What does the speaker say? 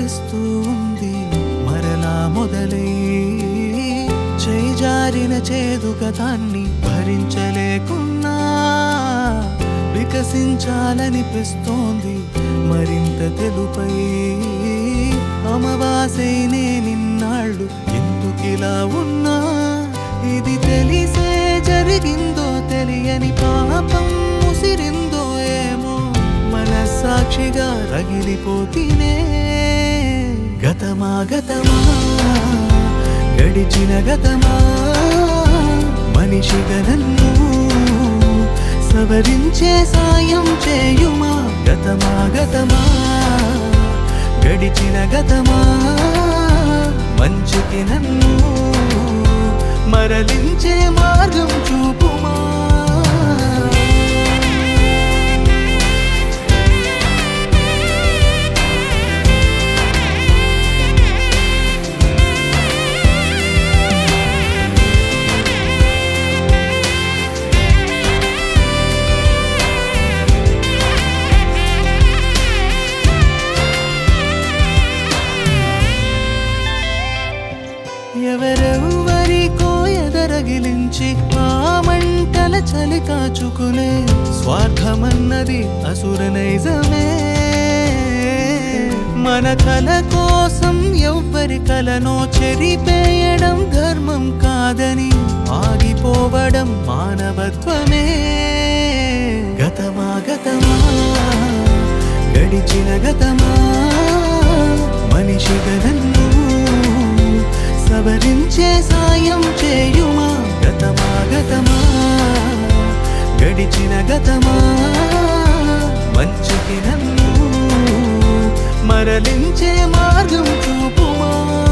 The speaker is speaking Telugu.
తెస్తూ ఉంది మరలా మొదలై చేజారిన చేదు గతాన్ని భరించలేకున్నా వికసించాలనిపిస్తోంది మరింత తెలుపై అమవాసైనే నిన్నాళ్ళు ఎందుకిలా ఉన్నా ఇది తెలిసే జరిగిందో తెలియని పాపం ముసిరిందో ఏమో మనస్సాక్షిగా రగిలిపోతీనే గతమా గతమా గడిచిన గతమా మనిషిగా నన్ను సవరించే సాయం చేయుమా గతమా గతమా గడిచిన గతమా మంచికి నన్ను మరలించే మార్గం చూపుమా ఎవరెవ్వరికో ఎదరగిలించి ఆ మంటల చలి కాచుకునే స్వార్థమన్నది అసుర నైజమే మన కల కోసం ఎవ్వరి కలనో చెరిపేయడం ధర్మం కాదని ఆగిపోవడం మానవత్వమే గతమా గతమా గడిచిన గతమా మనిషిగా నన్ను సవరించే సాయం చేయుమా గతమా గతమా గడిచిన గతమా మంచికి నన్ను మరలించే మార్గం చూపుమా